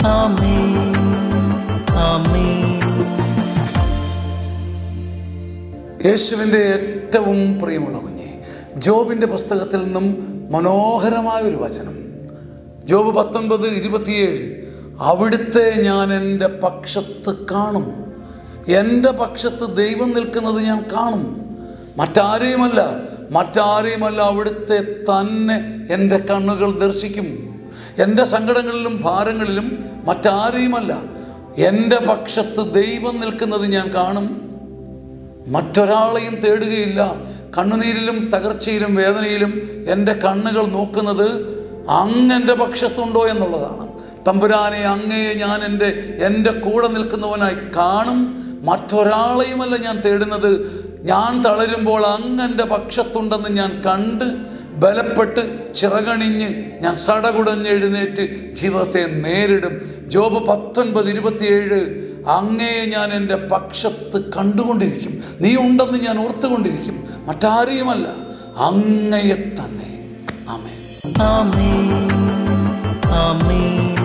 ആമേൻ ആമേൻ യേശുവിൻ്റെ ഏറ്റവും പ്രിയമുള്ള കുഞ്ഞെ ജോബിൻ്റെ പുസ്തകത്തിൽ നിന്നും മനോഹരമായ ഒരു വചനം ജോബ് പത്തൊൻപത് ഇരുപത്തിയേഴ് അവിടുത്തെ ഞാൻ എൻ്റെ പക്ഷത്ത് കാണും എൻ്റെ പക്ഷത്ത് ദൈവം നിൽക്കുന്നത് ഞാൻ കാണും മറ്റാരെയുമല്ല മറ്റാരെയുമല്ല അവിടുത്തെ തന്നെ എൻ്റെ കണ്ണുകൾ ദർശിക്കും എൻ്റെ സങ്കടങ്ങളിലും ഭാരങ്ങളിലും മറ്റാരെയുമല്ല എൻ്റെ പക്ഷത്ത് ദൈവം നിൽക്കുന്നത് ഞാൻ കാണും മറ്റൊരാളെയും തേടുകയില്ല കണ്ണുനീരിലും തകർച്ചയിലും വേദനയിലും എൻ്റെ കണ്ണുകൾ നോക്കുന്നത് അങ്ങെൻ്റെ പക്ഷത്തുണ്ടോ എന്നുള്ളതാണ് തമ്പുരാനെ അങ്ങയെ ഞാൻ എൻ്റെ എൻ്റെ കൂടെ നിൽക്കുന്നവനായി കാണും മറ്റൊരാളെയുമല്ല ഞാൻ തേടുന്നത് ഞാൻ തളരുമ്പോൾ അങ്ങെൻ്റെ പക്ഷത്തുണ്ടെന്ന് ഞാൻ കണ്ട് ബലപ്പെട്ട് ചിറകണിഞ്ഞ് ഞാൻ സടകുടഞ്ഞ് എഴുന്നേറ്റ് ജീവിതത്തെ നേരിടും ജോബ് പത്തൊൻപത് ഇരുപത്തിയേഴ് അങ്ങയെ ഞാൻ എൻ്റെ പക്ഷത്ത് കണ്ടുകൊണ്ടിരിക്കും നീ ഉണ്ടെന്ന് ഞാൻ ഓർത്തുകൊണ്ടിരിക്കും മറ്റാരെയുമല്ല അങ്ങയെ തന്നെ ആമേ ആമേൻ ആമേൻ